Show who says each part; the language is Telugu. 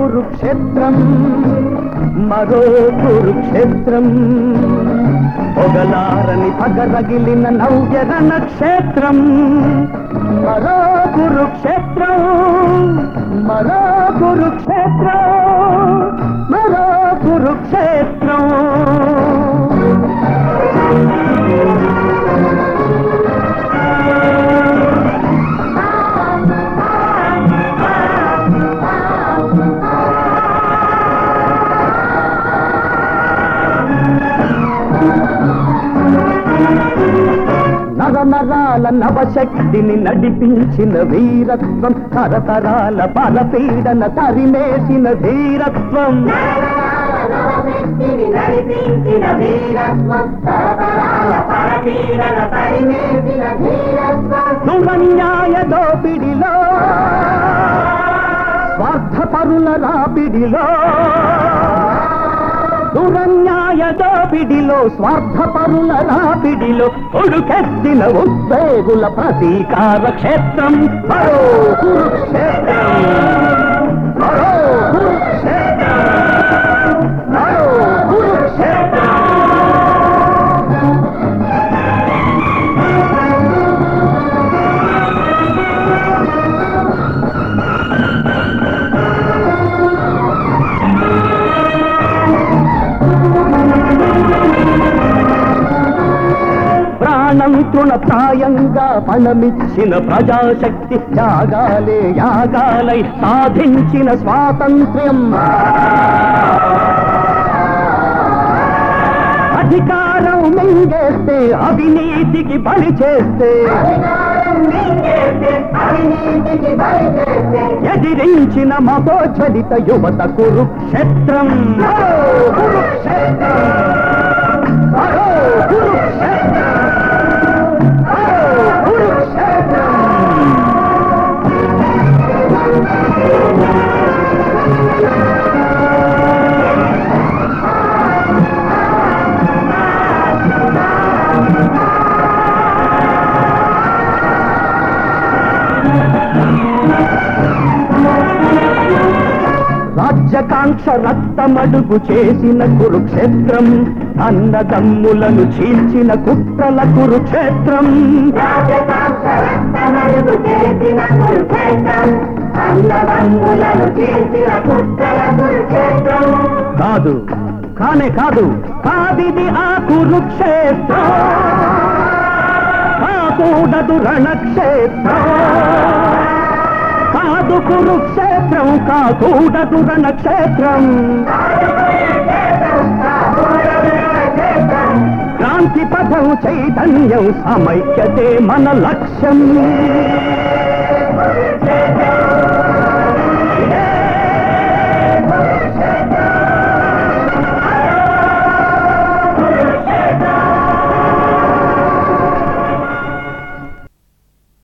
Speaker 1: కురుక్షేత్రం మరో కురుక్షేత్రం పొగలారని పగరగిలిన నవ్య క్షేత్రం మరో కురుక్షేత్రం మరో కురుక్షేత్రం మరో కురుక్షేత్రం నర నరాల నవశక్తిని నడిపించిన వీరత్వం తరతరాల పరపీడన తరిమేసిన ధీరత్వం
Speaker 2: నవశక్తిని నడిపించిన వీరత్వం తరతరాల పరపీడన పరిమేసిన ధీరత్వం
Speaker 1: దురన్యాయ దోపిడిలో స్వార్థపరుల రాపిడిలో దురన్యాయ దోపిడిలో స్వార్థపరుల రాపిడిలో ఉడుకెత్తిన ఉద్వేగుల ప్రతీకార క్షేత్రం మరో కురుక్షేత్రం మరో కురుక్షేత్రం మరో కురుక్షేత్రం ప్రాణం తృణప్రాయంగా పణమిచ్చిన ప్రజాశక్తి యాగాలే యాగాలై సాధించిన స్వాతంత్ర్యం అధికారం మింగేస్తే అవినీతికి బలి చేస్తే
Speaker 2: అధికారం మింగేస్తే అవినీతికి బలి చేస్తే
Speaker 1: ఎదిరించిన మహోజ్వలిత యువత కురుక్షేత్రం మరో కురుక్షేత్రం మరో కురుక్షేత్రం మరో కురుక్షేత్రం రాజ్యకాంక్ష రక్తమడుగు చేసిన కురుక్షేత్రం అన్నదమ్ములను చీల్చిన కుట్రల కురుక్షేత్రం
Speaker 2: రాజకాంక్ష రక్తమడుగు చేసిన కురుక్షేత్రం అన్నదమ్ములను చేసిన కుట్రల కురుక్షేత్రం
Speaker 1: కాదు కానే కాదు కాదిది ఆ కురుక్షేత్రం కాకూడదు రణక్షేత్రం కాదు కురుక్షేత్రం కాకూడదు రణక్షేత్రం క్రాంతి పదం చైతన్యం సమైక్యతే మన లక్ష్యం